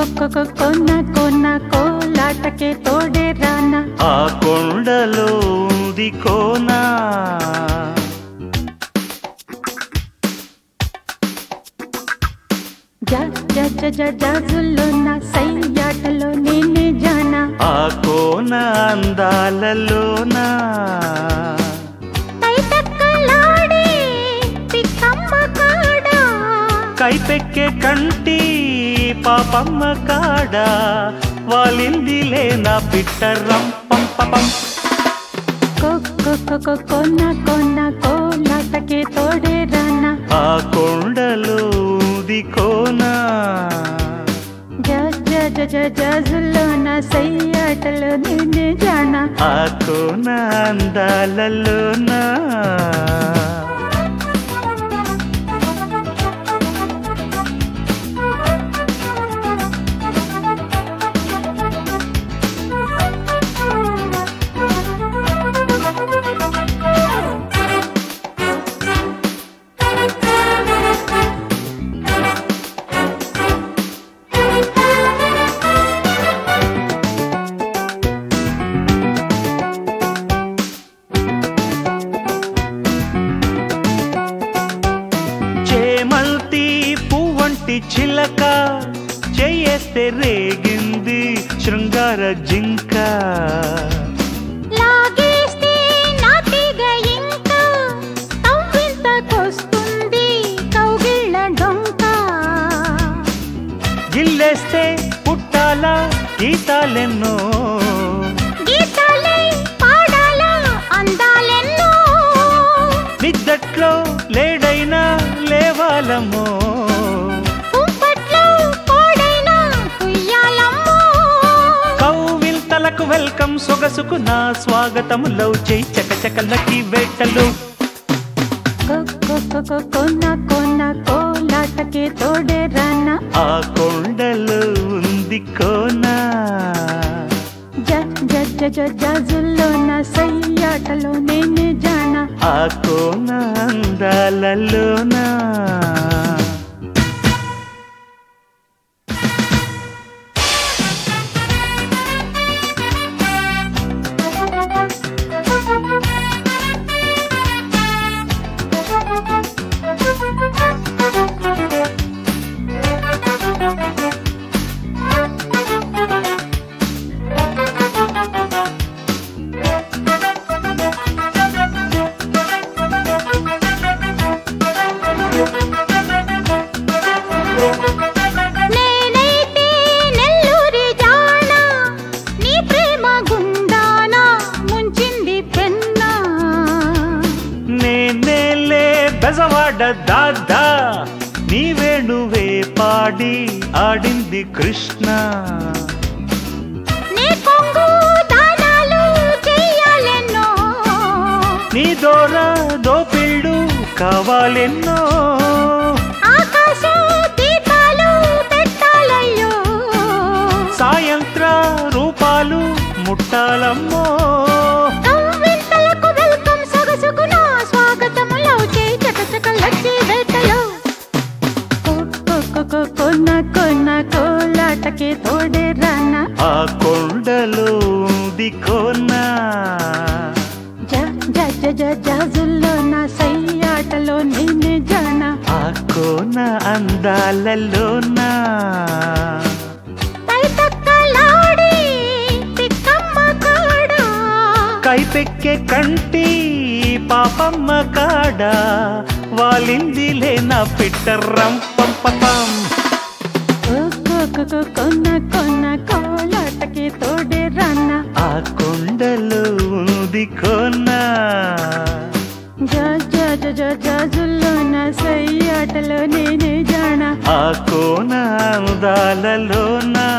కొక్క కొన్న కొన్న కోలాటకే తోడే రానా ఆ కొండలో ఉంది కోనా జ జ జ జ జాజుల్లో నా సయ్యాటలో నేనే జానా ఆ కోన అందాలలోనా తైతక్కలాడే పిక్కమ్మ కాడా కైపెక్కే కంటి పాపమ్మ కాడ వాలిందిలే నా పిట్టరం పంపపం కొక్క కొన్న కొన్న కోలాటకే తోడే రానా ఆ కొండలో ఉంది కోనా జ జ జ జ జాజుల్లో నా సయ్యాటలో నేనే జానా ఆ కోన అందాలలోనా చేమల్తి పువ్వంటి చిలక చెయ్యేస్తే రేగింది శృంగార జింక లాగేస్తే నాటిగ ఇంకా తవ్వింతకొస్తుంది కౌగిళ్ళ డొంక గిల్లేస్తే పుట్టాల గీతాలెన్నో గీతాలే పాడాల అందాలెన్నో నిద్దట్లో లేడైనా లేవాలమ్మో కుంపట్లో కోడైనా కుయ్యాలమ్మో కౌవింతలకు వెల్కమ్ సొగసుకు నా స్వాగతం లవ్ చేయి చకచకలకి వేటలు కొన్న కొన్న కోలాటకే తోడే రానా ఆ కొండలో ఉంది కోనా జ జ జ జ జాజుల్లో నా సయ్యాటలో నేనే జానా ఆ కోన అందాలలోనా నేనైతే నెల్లూరి జానా నీ ప్రేమ గుండానా ముంచింది పెన్నా నేనేలే బెజవాడ దాదా నీ వేణువే పాడి ఆడింది కృష్ణ నీ కొంగు దానాలు చెయ్యాలెన్నో నీ దోర దోపిళ్ళు కావాలెన్నో ఆకాశ దీపాలు పెట్టాలయ్యో సాయంత్ర రూపాలు ముట్టాలమ్మో కవ్వింతలకు వెల్కమ్ సొగసుకు నా స్వాగతములో చేయి చకచకలొచ్చి వేటలో కొన్న కొన్న కోలాటకే తోడే రానా ఆ కొండలో దికోనా జ జ జ జ జాజుల్లో నా సయ్యాటలో నేనే జానా ఆ కోన అందాలలోనా తైతక్కలాడి పిక్కమ్మ కాడా కైపెక్కే కంటి పాపమ్మ కాడ వాలిందిలే నా పిట్టర్రం పంపపం కొన్న కొన్న కోలాటకి తోడే రానా ఆ కొండలో ఉంది కోనా జ జ జ జ జాజుల్లో నా సయ్యాటలో నేనే జానా ఆ కోన అందాలలోనా